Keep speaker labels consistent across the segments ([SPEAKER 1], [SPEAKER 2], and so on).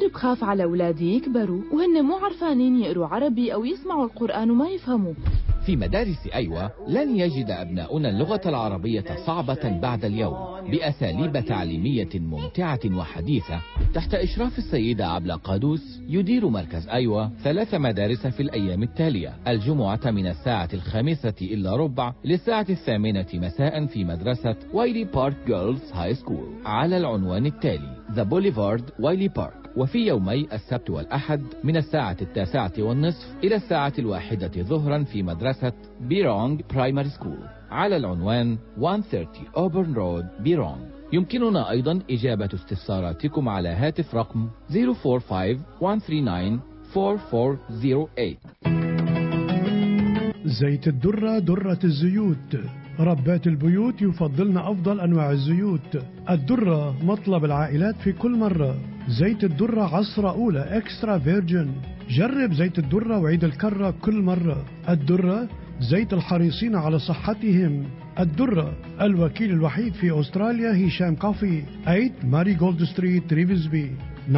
[SPEAKER 1] بخاف على أولادي يكبروا وهن مو عرفانين يقروا عربي أو يسمعوا القرآن وما يفهموا
[SPEAKER 2] في مدارس أيوة لن يجد أبناؤنا اللغة العربية صعبة بعد اليوم بأساليب تعليمية ممتعة وحديثة تحت إشراف السيدة عبلة قادوس يدير مركز أيوة ثلاث مدارس في الأيام التالية الجمعة من الساعة الخامسة إلا ربع للساعة الثامنة مساء في مدرسة وايلي بارك جيرلز هاي سكول على العنوان التالي ذا بوليفارد وايلي بارك وفي يومي السبت والأحد من الساعة التاسعة والنصف إلى الساعة الواحدة ظهرا في مدرسة بيرونغ برايمري سكول على العنوان 130 أوبرن رود بيرونغ يمكننا أيضا إجابة استفساراتكم على هاتف رقم
[SPEAKER 3] 045-139-4408 زيت الدرة درة الزيوت ربات البيوت يفضلن أفضل أنواع الزيوت الدرة مطلب العائلات في كل مرة زيت الدرة عصرة أولى إكسترا فيرجن جرب زيت الدرة وعيد الكرة كل مرة الدرة زيت الحريصين على صحتهم الدرة الوكيل الوحيد في أستراليا هشام كافي 8 ماري جولد ستريت ريفزبي 9750-7938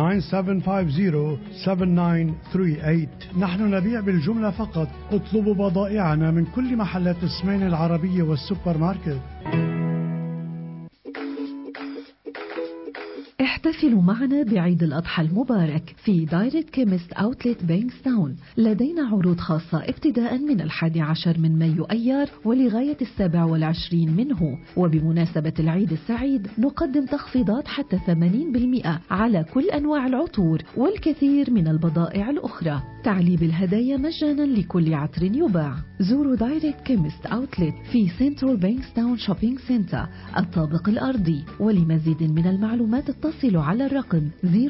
[SPEAKER 3] نحن نبيع بالجملة فقط اطلبوا بضائعنا من كل محلات السمين العربية والسوبر ماركت
[SPEAKER 4] احتفلوا معنا بعيد الأضحى المبارك في دايركت كيمست أوتلت بينكستاون لدينا عروض خاصة ابتداء من الحادي عشر من مايو أيار ولغاية السابع والعشرين منه وبمناسبة العيد السعيد نقدم تخفيضات حتى 80% على كل أنواع العطور والكثير من البضائع الأخرى تعليب الهدايا مجانا لكل عطر يباع زوروا دايركت كيمست أوتلت في سنترال بينكستاون شوبينج سنتر الطابق الأرضي ولمزيد من المعلومات اتصلوا على الرقم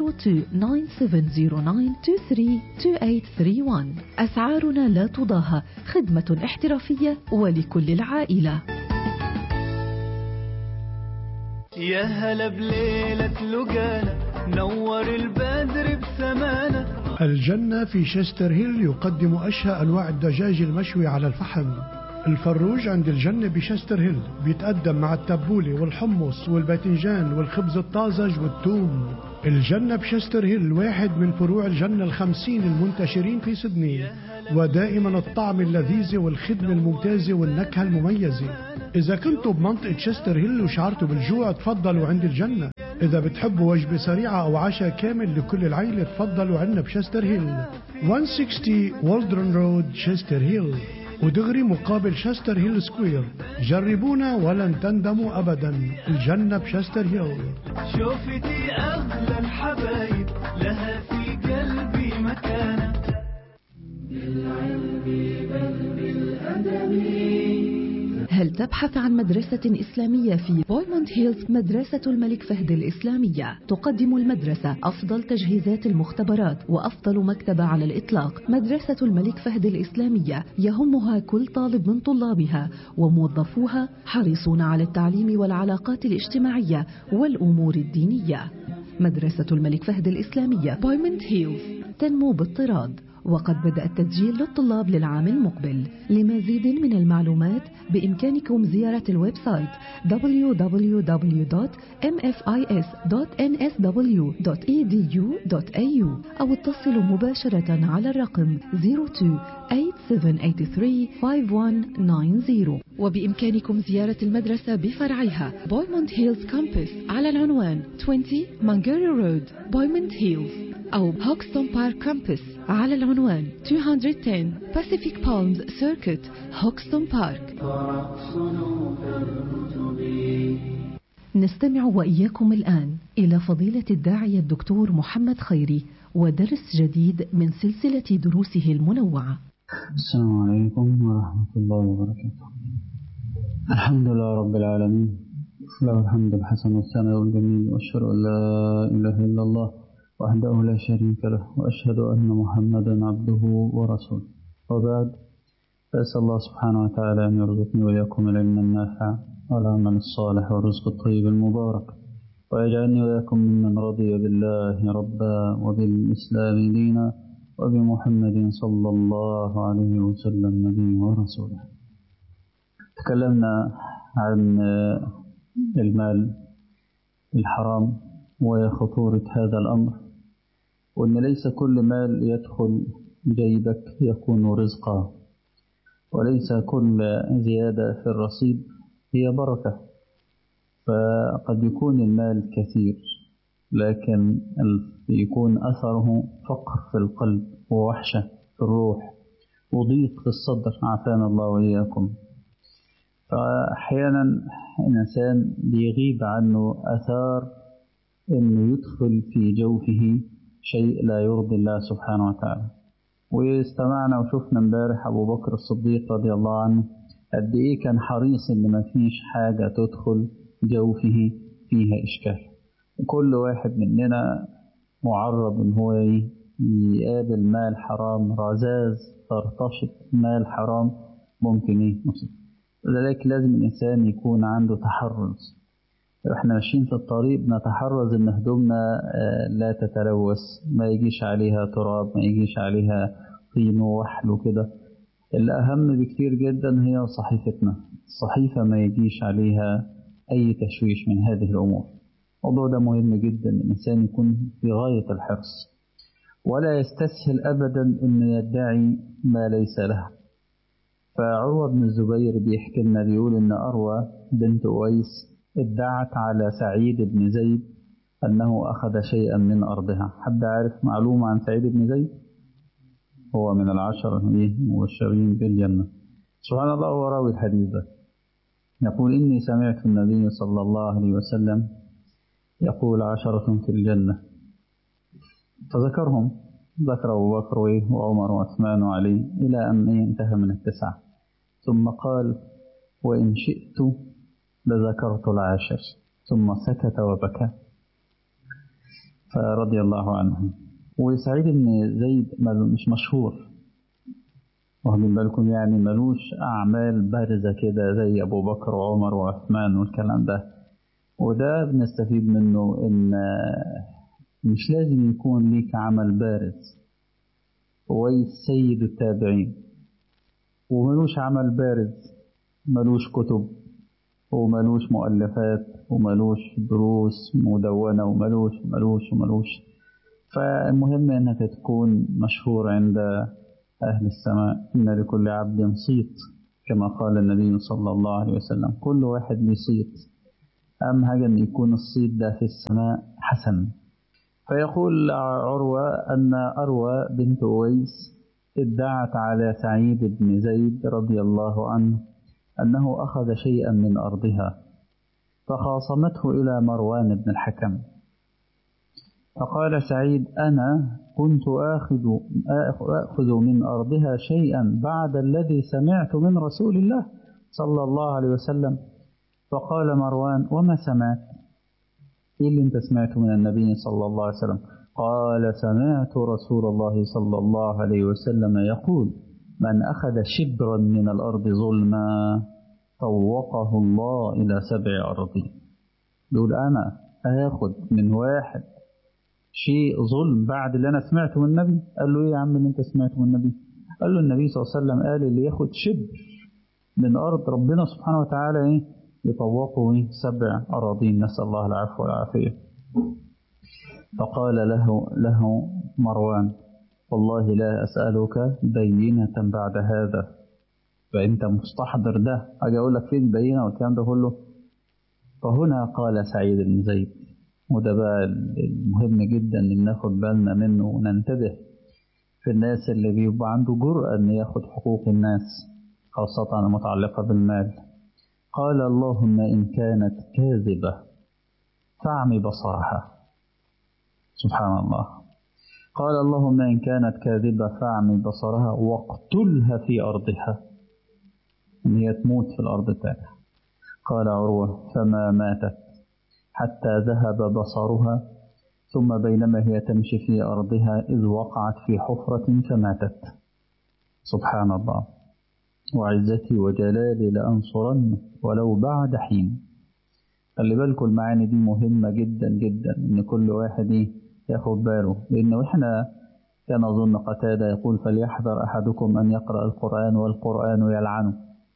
[SPEAKER 4] 029709232831 أسعارنا لا تضاهى خدمة احترافية ولكل العائلة
[SPEAKER 5] يا هلا بليلة لقانا نور البدر بسمانة
[SPEAKER 3] الجنة في شستر هيل يقدم أشهى أنواع الدجاج المشوي على الفحم الفروج عند الجنة بشستر هيل بيتقدم مع التبولة والحمص والباذنجان والخبز الطازج والثوم الجنة بشستر هيل واحد من فروع الجنة الخمسين المنتشرين في سدني ودائما الطعم اللذيذ والخدمة الممتازة والنكهة المميزة إذا كنتوا بمنطقة شستر هيل وشعرتوا بالجوع تفضلوا عند الجنة إذا بتحبوا وجبة سريعة أو عشاء كامل لكل العيلة تفضلوا عنا بشستر هيل 160 والدرن رود شستر هيل ودغري مقابل شستر هيل سكوير جربونا ولن تندموا أبدا الجنة بشستر هيل
[SPEAKER 5] شوفتي أغلى الحبايب لها في قلبي مكانة
[SPEAKER 4] هل تبحث عن مدرسة إسلامية في بويموند هيلز مدرسة الملك فهد الإسلامية تقدم المدرسة أفضل تجهيزات المختبرات وأفضل مكتبة على الإطلاق مدرسة الملك فهد الإسلامية يهمها كل طالب من طلابها وموظفوها حريصون على التعليم والعلاقات الاجتماعية والأمور الدينية مدرسة الملك فهد الإسلامية بويموند هيلز تنمو باضطراد وقد بدأ التسجيل للطلاب للعام المقبل لمزيد من المعلومات بإمكانكم زيارة الويب سايت www.mfis.nsw.edu.au أو اتصلوا مباشرة على الرقم 02-8783-5190 وبإمكانكم زيارة المدرسة بفرعها بويموند هيلز كامبس على العنوان 20 مانجيري رود بويموند هيلز أو هوكستون بارك كامبس على العنوان 210 Pacific Palms Circuit هوكستون بارك نستمع وإياكم الآن إلى فضيلة الداعية الدكتور محمد خيري ودرس جديد من سلسلة دروسه المنوعة
[SPEAKER 6] السلام عليكم ورحمة الله وبركاته الحمد لله رب العالمين له الحمد الحسن والثناء الجميل وأشهد أن لا إله إلا الله وحده لا شريك له وأشهد أن محمدا عبده ورسوله وبعد فأسأل الله سبحانه وتعالى أن يرزقني وإياكم العلم النافع والعمل الصالح والرزق الطيب المبارك ويجعلني وإياكم ممن رضي بالله ربا وبالإسلام دينا وبمحمد صلى الله عليه وسلم نبيا ورسولا تكلمنا عن المال الحرام وخطورة هذا الأمر وأن ليس كل مال يدخل جيبك يكون رزقا وليس كل زيادة في الرصيد هي بركة فقد يكون المال كثير لكن يكون أثره فقر في القلب ووحشة في الروح وضيق في الصدر عافانا الله وإياكم فأحيانا الإنسان بيغيب عنه أثار أنه يدخل في جوفه شيء لا يرضي الله سبحانه وتعالى واستمعنا وشفنا امبارح أبو بكر الصديق رضي الله عنه قد إيه كان حريص إن ما فيش حاجة تدخل جوفه فيها إشكال كل واحد مننا معرض إن هو يقابل مال حرام رذاذ ترتشط مال حرام ممكن إيه مصيب لذلك لازم الإنسان يكون عنده تحرز احنا ماشيين في الطريق بنتحرز ان هدومنا لا تتلوث ما يجيش عليها تراب ما يجيش عليها طين ووحل وكده الأهم بكتير جدا هي صحيفتنا الصحيفة ما يجيش عليها أي تشويش من هذه الأمور الموضوع ده مهم جدا الإنسان يكون في غاية الحرص ولا يستسهل أبدا أن يدعي ما ليس له فعروة بن الزبير بيحكي لنا بيقول إن أروى بنت أويس ادعت على سعيد بن زيد أنه أخذ شيئا من أرضها حد عارف معلومة عن سعيد بن زيد هو من العشرة المبشرين بالجنة سبحان الله هو راوي الحديث ده يقول إني سمعت النبي صلى الله عليه وسلم يقول عشرة في الجنة فذكرهم ذكر أبو بكر وعمر وعثمان وعلي إلى أن انتهى من التسعة ثم قال وإن شئت لذكرت العاشر ثم سكت وبكى فرضي الله عنه وسعيد بن زيد مش مشهور واخدين بالكم يعني ملوش أعمال بارزة كده زي أبو بكر وعمر وعثمان والكلام ده وده بنستفيد منه إن مش لازم يكون ليك عمل بارز هو سيد التابعين وملوش عمل بارز ملوش كتب وملوش مؤلفات وملوش دروس مدونة وملوش وملوش وملوش فالمهم انك تكون مشهور عند أهل السماء إن لكل عبد صيت كما قال النبي صلى الله عليه وسلم كل واحد ليه صيت أهم حاجة أن يكون الصيت ده في السماء حسن فيقول عروة أن أروى بنت أويس ادعت على سعيد بن زيد رضي الله عنه أنه أخذ شيئا من أرضها فخاصمته إلى مروان بن الحكم فقال سعيد أنا كنت آخذ, آخذ من أرضها شيئا بعد الذي سمعت من رسول الله صلى الله عليه وسلم فقال مروان وما سمعت إيه اللي انت سمعته من النبي صلى الله عليه وسلم قال سمعت رسول الله صلى الله عليه وسلم يقول من أخذ شبرا من الأرض ظلما طوقه الله إلى سبع أراضين يقول أنا آخذ من واحد شيء ظلم بعد اللي أنا سمعته من النبي قال له إيه يا عم اللي أنت سمعته من النبي قال له النبي صلى الله عليه وسلم قال اللي ياخد شبر من أرض ربنا سبحانه وتعالى إيه يطوقه إيه سبع أراضين نسأل الله العفو والعافية فقال له له مروان والله لا أسألك بينة بعد هذا فأنت مستحضر ده أجي أقول لك فين بينة والكلام ده كله فهنا قال سعيد بن زيد وده بقى المهم جدا ان ناخد بالنا منه وننتبه في الناس اللي بيبقى عنده جرأة ان ياخد حقوق الناس خاصة المتعلقة بالمال قال اللهم إن كانت كاذبة فاعمي بصرها سبحان الله قال اللهم إن كانت كاذبة فاعمي بصرها واقتلها في أرضها إن هي تموت في الأرض بتاعها قال عروة فما ماتت حتى ذهب بصرها ثم بينما هي تمشي في أرضها إذ وقعت في حفرة فماتت سبحان الله وعزتي وجلالي لأنصرن ولو بعد حين خلي بالكم المعاني دي مهمة جدا جدا إن كل واحد ياخد باله لأنه إحنا كان أظن قتادة يقول فليحذر أحدكم أن يقرأ القرآن والقرآن يلعنه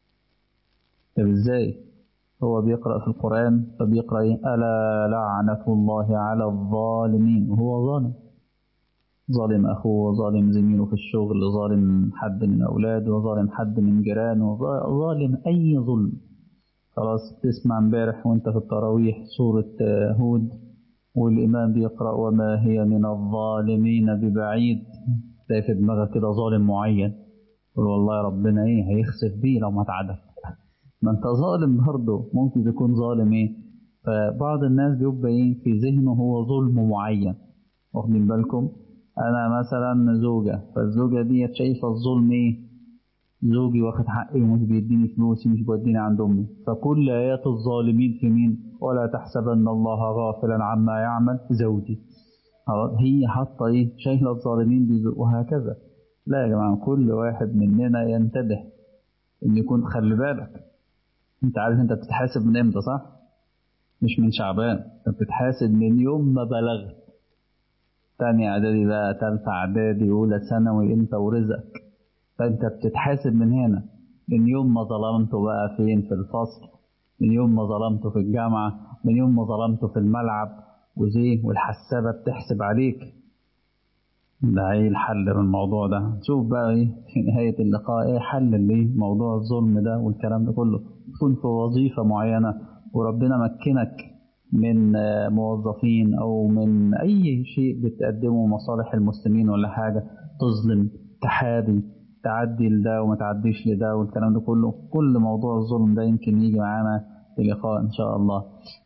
[SPEAKER 6] طب إزاي هو بيقرأ في القرآن فبيقرأ ألا لعنة الله على الظالمين وهو ظالم ظالم أخوه ظالم زميله في الشغل ظالم حد من أولاده ظالم حد من جيرانه ظالم أي ظلم خلاص تسمع امبارح وانت في التراويح سورة هود والإمام بيقرأ وما هي من الظالمين ببعيد تلاقي في دماغك كده ظالم معين تقول والله ربنا ايه هيخسف بيه لو ما اتعدل ما انت ظالم برضه ممكن تكون ظالم ايه فبعض الناس بيبقى ايه في ذهنه هو ظلم معين واخدين بالكم انا مثلا زوجة فالزوجة دي شايفة الظلم ايه زوجي واخد حقي ومش بيديني فلوسي مش بيديني عند امي فكل ايات الظالمين في مين ولا تحسبن الله غافلا عما يعمل زوجي هي حاطه ايه شايله الظالمين دي وهكذا لا يا جماعه كل واحد مننا ينتبه ان يكون خلي بالك انت عارف انت بتتحاسب من امتى صح مش من شعبان انت بتتحاسب من يوم ما بلغت تاني اعدادي بقى تالتة اعدادي اولى ثانوي انت ورزقك فانت بتتحاسب من هنا من يوم ما ظلمته بقى فين في الفصل من يوم ما ظلمته في الجامعة من يوم ما ظلمته في الملعب وزي والحسابة بتحسب عليك ده ايه الحل من الموضوع ده شوف بقى ايه في نهاية اللقاء ايه حل اللي موضوع الظلم ده والكلام ده كله تكون في وظيفة معينة وربنا مكنك من موظفين او من اي شيء بتقدمه مصالح المسلمين ولا حاجة تظلم تحابي تعدي لده وما تعديش لده والكلام ده كله كل موضوع الظلم ده يمكن يجي معانا في لقاء ان شاء الله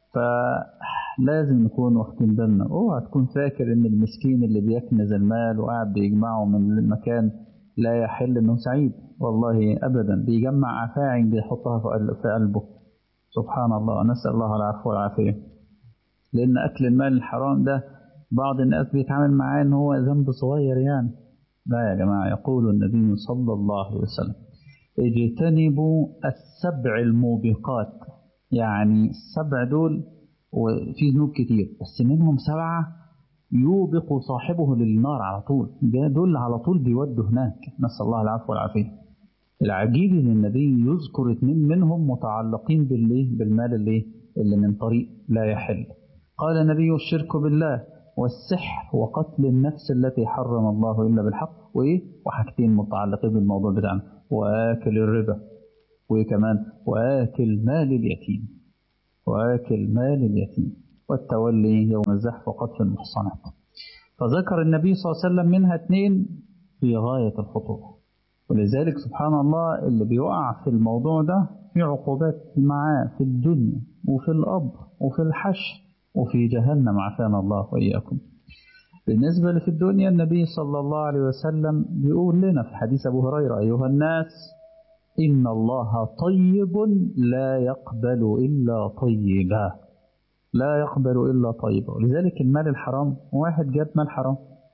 [SPEAKER 6] فلازم نكون واخدين بالنا اوعى تكون فاكر ان المسكين اللي بيكنز المال وقاعد بيجمعه من المكان لا يحل انه سعيد والله ابدا بيجمع افاعي بيحطها في قلبه سبحان الله نسال الله العفو والعافيه لان اكل المال الحرام ده بعض الناس بيتعامل معاه ان هو ذنب صغير يعني لا يا جماعة يقول النبي صلى الله عليه وسلم اجتنبوا السبع الموبقات يعني السبع دول وفي ذنوب كتير بس منهم سبعة يوبق صاحبه للنار على طول ده دول على طول بيودوا هناك نسأل الله العفو والعافية العجيب ان النبي يذكر اثنين منهم متعلقين بالليه بالمال اللي اللي من طريق لا يحل قال النبي الشرك بالله والسحر وقتل النفس التي حرم الله إلا بالحق وإيه وحاجتين متعلقين بالموضوع بتاعنا وآكل الربا وإيه كمان وآكل مال اليتيم وآكل مال اليتيم والتولي يوم الزحف وقتل المحصنات فذكر النبي صلى الله عليه وسلم منها اثنين في غاية الخطورة ولذلك سبحان الله اللي بيقع في الموضوع ده في عقوبات معاه في الدنيا وفي الأرض وفي الحشر وفي جهنم عافانا الله وإياكم بالنسبة لفي الدنيا النبي صلى الله عليه وسلم بيقول لنا في حديث أبو هريرة أيها الناس إن الله طيب لا يقبل إلا طيبا لا يقبل إلا طيبا ولذلك المال الحرام واحد جاب مال حرام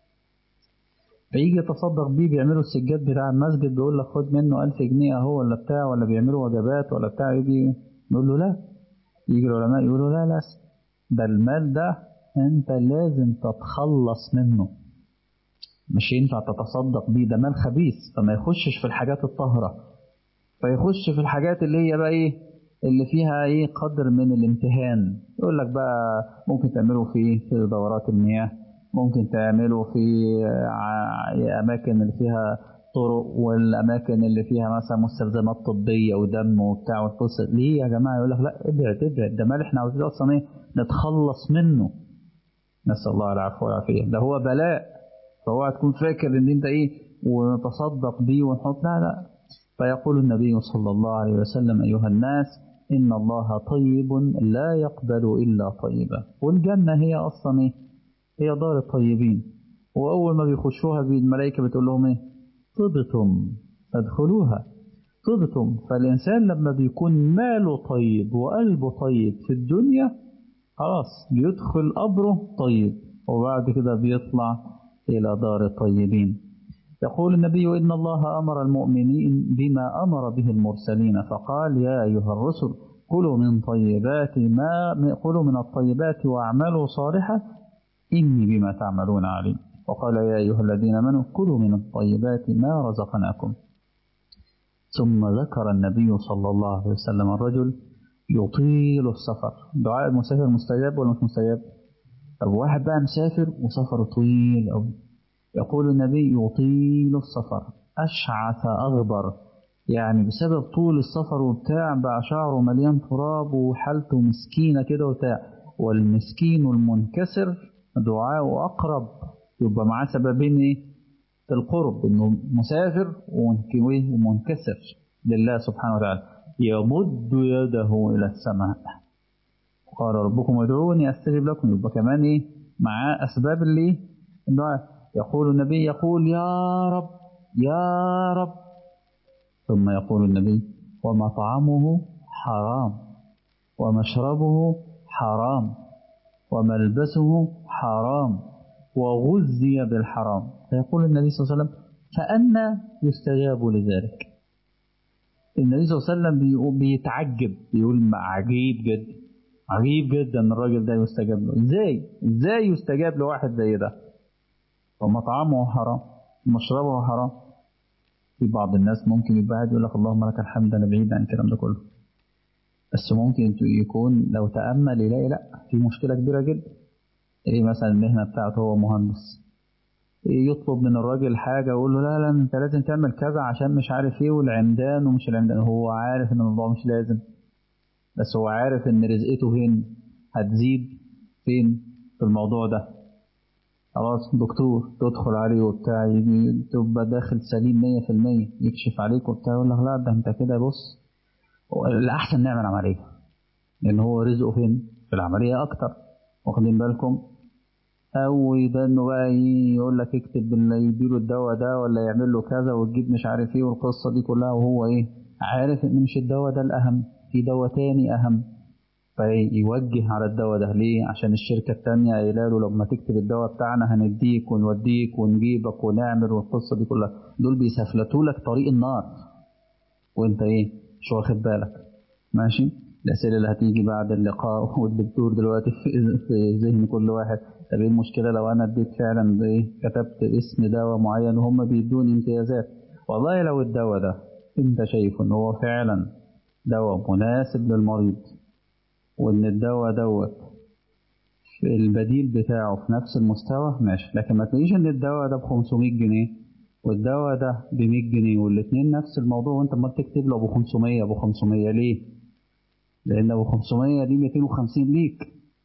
[SPEAKER 6] فيجي يتصدق بيه بيعملوا السجاد بتاع المسجد بيقول لك خد منه ألف جنيه أهو ولا بتاع ولا بيعملوا وجبات ولا بتاع يجي نقول له لا يجي العلماء يقولوا لا لا ده المال ده انت لازم تتخلص منه مش ينفع تتصدق بيه ده مال خبيث فما يخشش في الحاجات الطاهرة فيخش في الحاجات اللي هي بقى ايه اللي فيها ايه قدر من الامتهان يقول لك بقى ممكن تعمله في في دورات المياه ممكن تعمله في اماكن اللي فيها طرق والاماكن اللي فيها مثلا مستلزمات طبيه ودم وبتاع والقصه ليه يا جماعه يقول لك لا ابعد ابعد ده مال احنا عاوزين اصلا ايه نتخلص منه نسال الله العفو والعافيه ده هو بلاء فهو تكون فاكر ان انت ايه ونتصدق بيه ونحط لا لا فيقول النبي صلى الله عليه وسلم ايها الناس ان الله طيب لا يقبل الا طيبا والجنه هي اصلا ايه هي دار الطيبين واول ما بيخشوها الملائكه بتقول لهم ايه طبتم فادخلوها طبتم فالإنسان لما بيكون ماله طيب وقلبه طيب في الدنيا خلاص بيدخل قبره طيب وبعد كده بيطلع إلى دار الطيبين يقول النبي إن الله أمر المؤمنين بما أمر به المرسلين فقال يا أيها الرسل كلوا من طيبات ما كلوا من الطيبات واعملوا صالحا إني بما تعملون عليم وقال يا أيها الذين آمنوا كلوا من الطيبات ما رزقناكم ثم ذكر النبي صلى الله عليه وسلم الرجل يطيل السفر دعاء المسافر مستجاب ولا مش مستجاب طب واحد بقى مسافر وسفره طويل أوي يقول النبي يطيل السفر أشعث أغبر يعني بسبب طول السفر وبتاع بقى شعره مليان تراب وحالته مسكينة كده وبتاع والمسكين المنكسر دعاءه أقرب يبقى معاه سببين إيه؟ القرب إنه مسافر ومنكسر لله سبحانه وتعالى يمد يده إلى السماء قال ربكم ادعوني أستجب لكم يبقى كمان إيه معاه أسباب اللي الدعاء يقول النبي يقول يا رب يا رب ثم يقول النبي ومطعمه حرام ومشربه حرام وملبسه حرام وغذي بالحرام فيقول النبي صلى الله عليه وسلم فأنا يستجاب لذلك النبي صلى الله عليه وسلم بيتعجب بيقول عجيب جدا عجيب جدا ان الراجل ده يستجاب له ازاي ازاي يستجاب لواحد زي ده ومطعمه حرام ومشربه حرام في بعض الناس ممكن يبقى قاعد يقول لك اللهم لك الحمد انا بعيد عن الكلام ده كله بس ممكن يكون لو تامل يلاقي لا في مشكله كبيره جدا ايه مثلا المهنه بتاعته هو مهندس إيه يطلب من الراجل حاجه يقول له لا لا انت لازم تعمل كذا عشان مش عارف ايه والعمدان ومش العمدان هو عارف ان الموضوع مش لازم بس هو عارف ان رزقته فين هتزيد فين في الموضوع ده خلاص دكتور تدخل عليه وبتاع يجي تبقى داخل سليم 100% يكشف عليك وبتاع يقول لك لا ده انت كده بص الأحسن نعمل عملية لأن هو رزقه فين؟ في العملية أكتر واخدين بالكم؟ أو يبقى إنه بقى يقول لك اكتب اللي يديله الدواء ده ولا يعمل له كذا وتجيب مش عارف إيه والقصة دي كلها وهو إيه؟ عارف إن مش الدواء ده الأهم في دواء تاني أهم فيوجه على الدواء ده ليه؟ عشان الشركة التانية قايله له لما تكتب الدواء بتاعنا هنديك ونوديك ونجيبك ونعمل والقصة دي كلها دول بيسفلتوا لك طريق النار وانت ايه؟ مش واخد بالك ماشي؟ الأسئلة اللي هتيجي بعد اللقاء والدكتور دلوقتي في ذهن كل واحد طب ايه المشكلة لو أنا اديت فعلا بايه؟ كتبت اسم دواء معين وهم بيدوني امتيازات والله لو الدواء ده انت شايفه ان هو فعلا دواء مناسب للمريض وان الدواء دوت البديل بتاعه في نفس المستوى ماشي لكن ما تلاقيش ان الدواء ده ب 500 جنيه والدواء ده ب 100 جنيه والاثنين نفس الموضوع وانت ما تكتب له ابو 500 ابو 500 ليه؟ لان ابو 500 دي 250 ليك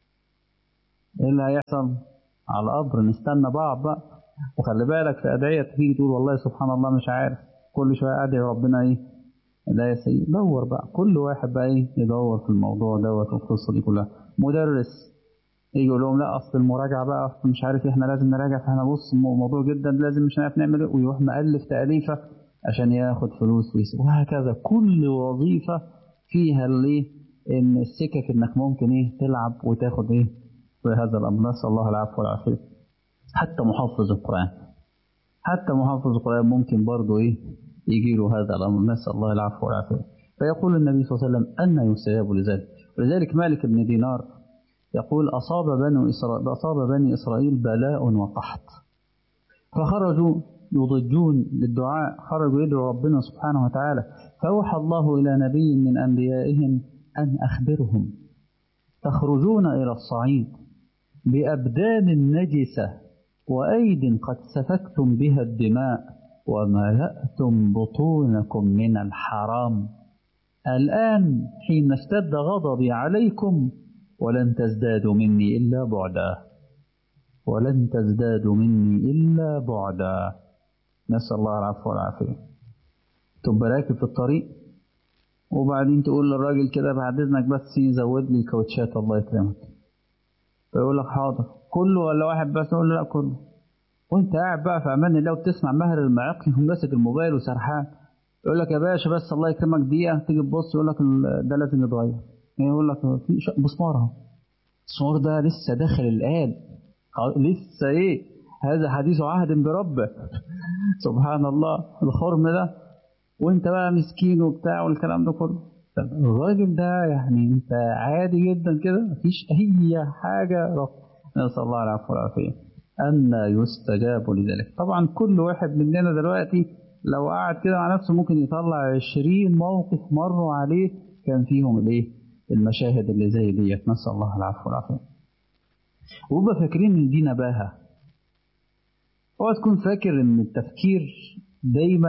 [SPEAKER 6] ايه اللي هيحصل؟ على القبر نستنى بعض بقى وخلي بالك في ادعيه تيجي تقول والله سبحان الله مش عارف كل شويه ادعي ربنا ايه لا يا سيدي دور بقى كل واحد بقى ايه يدور في الموضوع دوت والقصه دي كلها مدرس يجي يقول لهم لا اصل المراجعه بقى اصل مش عارف احنا لازم نراجع فاحنا بص موضوع جدا لازم مش عارف نعمل ايه ويروح مؤلف تاليفه عشان ياخد فلوس ويسيب وهكذا كل وظيفه فيها الايه ان السكك انك ممكن ايه تلعب وتاخد ايه في هذا الامر نسال الله العفو والعافيه حتى محفظ القران حتى محفظ القران ممكن برضه ايه يجي له هذا الأمر نسأل الله العفو والعافية فيقول النبي صلى الله عليه وسلم أن يستجاب لذلك ولذلك مالك بن دينار يقول أصاب بني إسرائيل, أصاب بني إسرائيل بلاء وقحط فخرجوا يضجون للدعاء خرجوا يدعوا ربنا سبحانه وتعالى فأوحى الله إلى نبي من أنبيائهم أن أخبرهم تخرجون إلى الصعيد بأبدان نجسة وأيد قد سفكتم بها الدماء وملأتم بطونكم من الحرام الآن حين اشتد غضبي عليكم ولن تزدادوا مني إلا بعدا ولن تزدادوا مني إلا بعدا نسأل الله العفو والعافية تبقى راكب في الطريق وبعدين تقول للراجل كده بعد إذنك بس يزود لي كاوتشات الله يكرمك فيقول لك حاضر كله ولا واحد بس يقول له لا كله وانت قاعد بقى في امان الله وبتسمع ماهر المعاقي ماسك الموبايل وسرحان يقول لك يا باشا بس الله يكرمك دقيقه تيجي تبص يقول لك ده لازم يتغير يقول لك في مسمار اهو المسمار ده لسه داخل الان لسه ايه هذا حديث عهد بربه سبحان الله الخرم ده وانت بقى مسكين وبتاع والكلام ده كله الراجل ده يعني انت عادي جدا كده مفيش اي حاجه رب نسال الله العفو والعافيه أن يستجاب لذلك طبعا كل واحد مننا دلوقتي لو قعد كده مع نفسه ممكن يطلع عشرين موقف مروا عليه كان فيهم الايه المشاهد اللي زي ديت نسأل الله العفو والعافية ويبقى فاكرين ان دي نباهة اوعى تكون فاكر ان التفكير دايما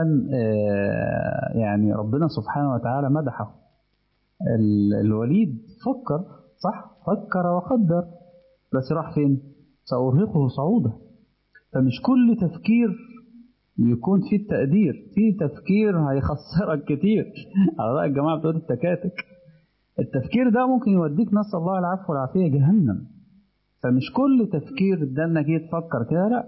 [SPEAKER 6] آه، يعني ربنا سبحانه وتعالى مدحه ال- الوليد فكر صح فكر وقدر بس راح فين سأرهقه صعودا فمش كل تفكير يكون فيه التقدير في تفكير هيخسرك كتير على رأي الجماعة بتوع التكاتك التفكير ده ممكن يوديك نسأل الله العفو والعافية جهنم فمش كل تفكير ده انك إيه تفكر كده لا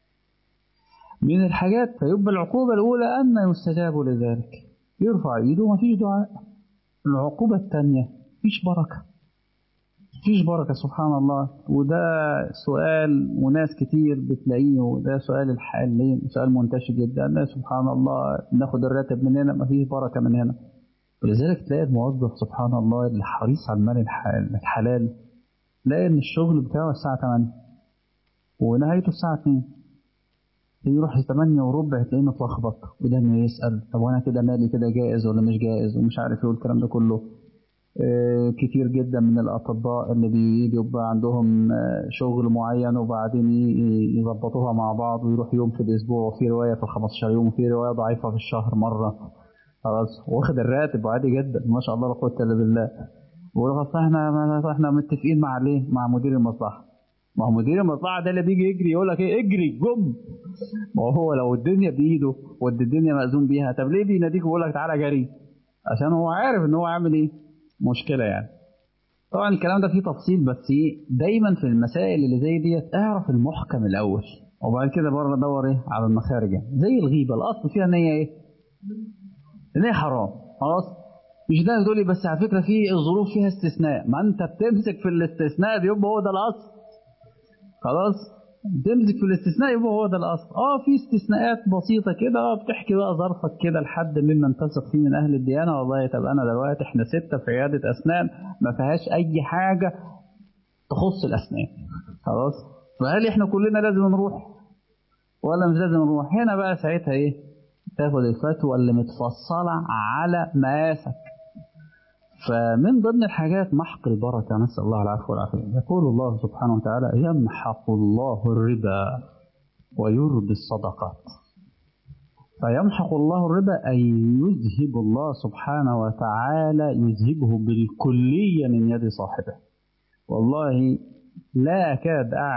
[SPEAKER 6] من الحاجات فيبقى العقوبة الأولى أن يستجاب لذلك يرفع إيده ومفيش دعاء العقوبة الثانية مفيش بركة مفيش بركة سبحان الله وده سؤال وناس كتير بتلاقيه وده سؤال الحال سؤال منتشر جدا لا سبحان الله ناخد الراتب من هنا مفيش بركة من هنا ولذلك تلاقي الموظف سبحان الله اللي حريص على المال الح- الحلال تلاقي ان الشغل بتاعه الساعة 8 ونهايته الساعة 2 يروح 8 وربع تلاقيه متلخبط وده انه يسأل طب وانا كده مالي كده جائز ولا مش جائز ومش عارف ايه والكلام ده كله آه، كتير جدا من الأطباء اللي بي- بيبقى عندهم آه، شغل معين وبعدين ي- ي- يظبطوها مع بعض ويروح يوم في الأسبوع وفي رواية في ال 15 يوم وفي رواية ضعيفة في الشهر مرة خلاص واخد الراتب عادي جدا ما شاء الله لا قوة إلا بالله ويقول خلاص احنا ما- احنا متفقين مع ليه؟ مع مدير المصلحة ما هو مدير المصلحة ده اللي بيجي يجري يقول لك ايه اجري جم ما هو لو الدنيا بإيده والدنيا مأذون بيها طب ليه بيناديك ويقول لك تعالى جري؟ عشان هو عارف ان هو عامل ايه؟ مشكلة يعني طبعا الكلام ده فيه تفصيل بس ايه دايما في المسائل اللي زي ديت اعرف المحكم الاول وبعد كده بره دور ايه على المخارج يعني. زي الغيبه الاصل فيها ان هي ايه ان هي حرام خلاص مش ده تقول لي بس على فكره في ظروف فيها استثناء ما انت بتمسك في الاستثناء ده يبقى هو ده الاصل خلاص تمسك في الاستثناء يبقى هو ده الاصل اه في استثناءات بسيطه كده اه بتحكي بقى ظرفك كده لحد ممن تثق فيه من اهل الديانه والله طب انا دلوقتي احنا سته في عياده اسنان ما فيهاش اي حاجه تخص الاسنان خلاص فهل احنا كلنا لازم نروح ولا مش لازم نروح هنا بقى ساعتها ايه تاخد الفتوى اللي متفصله على مقاسك فمن ضمن الحاجات محق البركة نسأل الله العفو والعافية يقول الله سبحانه وتعالى يمحق الله الربا ويربي الصدقات فيمحق الله الربا أي يذهب الله سبحانه وتعالى يذهبه بالكلية من يد صاحبه والله لا أكاد أعلم